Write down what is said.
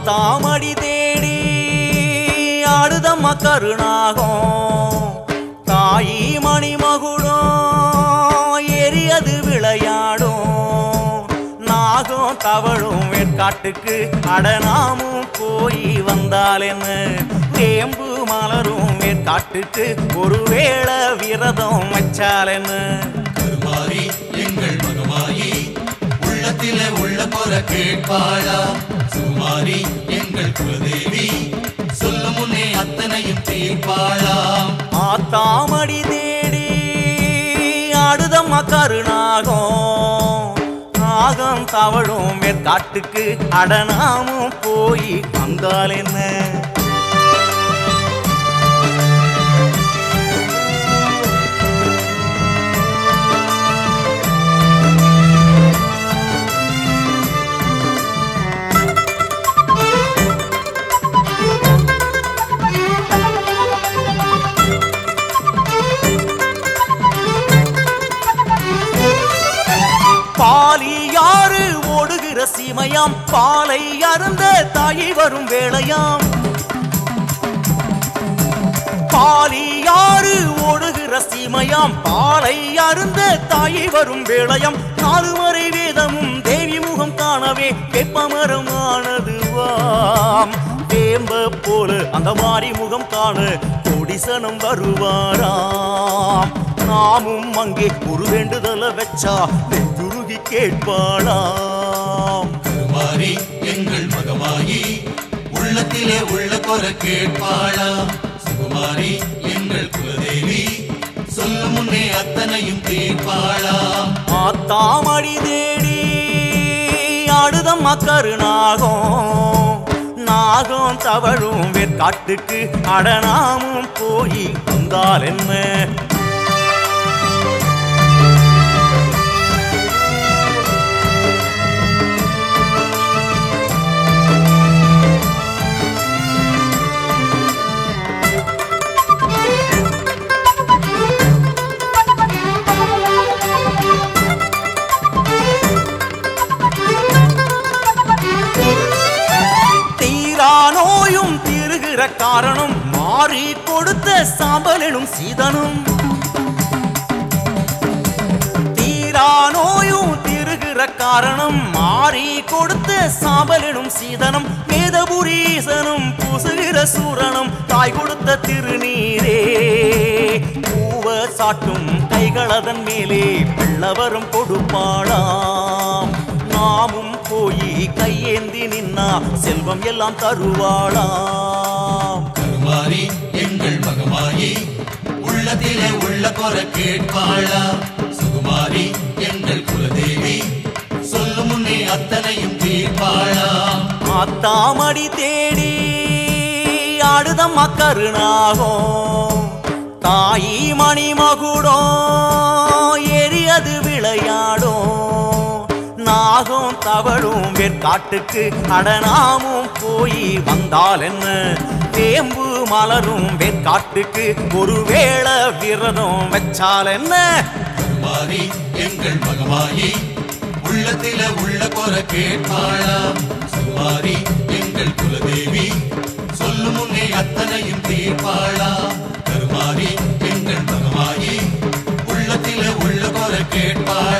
ஆத்தாமடி தேடி ஆடுதம்மா கருணாகம் தாயி மணிமகுடம் எரியது விளையாடும் நாகம் தவழும் வேட்காட்டுக்கு அடனாமும் போய் வந்தால் என்ன வேம்பு மலரும் வேட்காட்டுக்கு ஒருவேளை விரதம் வச்சால் என்ன கருமாறி எங்கள் மகமாயி உள்ளத்திலே உள்ள பொற கேட்பாளா சுமாரி எங்கள் குலதேவி சொல்ல முன்னே அத்தனையும் தீர்ப்பாளா ஆத்தாமடி தேடி ஆடுதம்மா கருணாகம் நாகம் தவழும் மேற்காட்டுக்கு அடனாமும் போய் வந்தால் என்ன பாலியாறு ஓடுகிற சீமையாம் பாலை அருந்த தாயை வரும் வேளையாம் பாலியாறு ஓடுகிற சீமையாம் பாலை அருந்த தாயை வரும் வேளையாம் நாலு மறை வேதமும் தேவி முகம் காணவே வெப்பமரமானதுவாம் வேம்ப போல அந்த மாறி முகம் காண கொடிசனம் வருவாராம் நாமும் அங்கே ஒரு வேண்டுதல வச்சா நெஞ்சுருகி கேட்பாளாம் கருமாறி எங்கள் மகமாயி உள்ளத்திலே உள்ள பொற கேட்பாளா சுகுமாரி எங்கள் குலதேவி சொல்ல முன்னே அத்தனையும் தீர்ப்பாளா ஆத்தாமடி தேடி ஆடுதம்மா கருணாகம் நாகம் தவழும் வேற்காட்டுக்கு அடனாமும் போய் வந்தால் என்ன தீரா நோயும் தீருகிற காரணம் மாறி கொடுத்த சாம்பலனும் சீதனும் தீரா நோயும் தீருகிற காரணம் மாறி கொடுத்த சாம்பலனும் சீதனம் வேதபுரீசனும் பூசுகிற சூரனும் தாய் கொடுத்த திருநீரே பூவ சாட்டும் கைகளதன் மேலே வெள்ளவரும் கொடுப்பாளாம் நாமும் போய் கையேந்தி நின்னா செல்வம் எல்லாம் தருவாளாம் கருமாரி எங்கள் மகமாயி உள்ளத்திலே உள்ள பொற கேட்பாளா சுகுமாரி எங்கள் குலதேவி சொல்ல முன்னே அத்தனையும் தீர்ப்பாளா ஆத்தாமடி தேடி ஆடுதம்மா கருணாகம் தாயி மணிமகுடம் எரியது விளையாடும் நாகம் தவழும் வேற்காட்டுக்கு அடனாமும் போய் வந்தால் என்ன வேம்பு மலரும் வேற்காட்டுக்கு ஒருவேளை விரதம் வச்சால் என்ன கருமாரி எங்கள் மகமாயி உள்ளத்தில உள்ள பொற கேட்பாளா சுகுமாரி எங்கள் குலதேவி சொல்லு முன்னே அத்தனையும் தீர்ப்பாளா கருமாரி எங்கள் மகமாயி உள்ளத்தில உள்ள பொற கேட்பாளா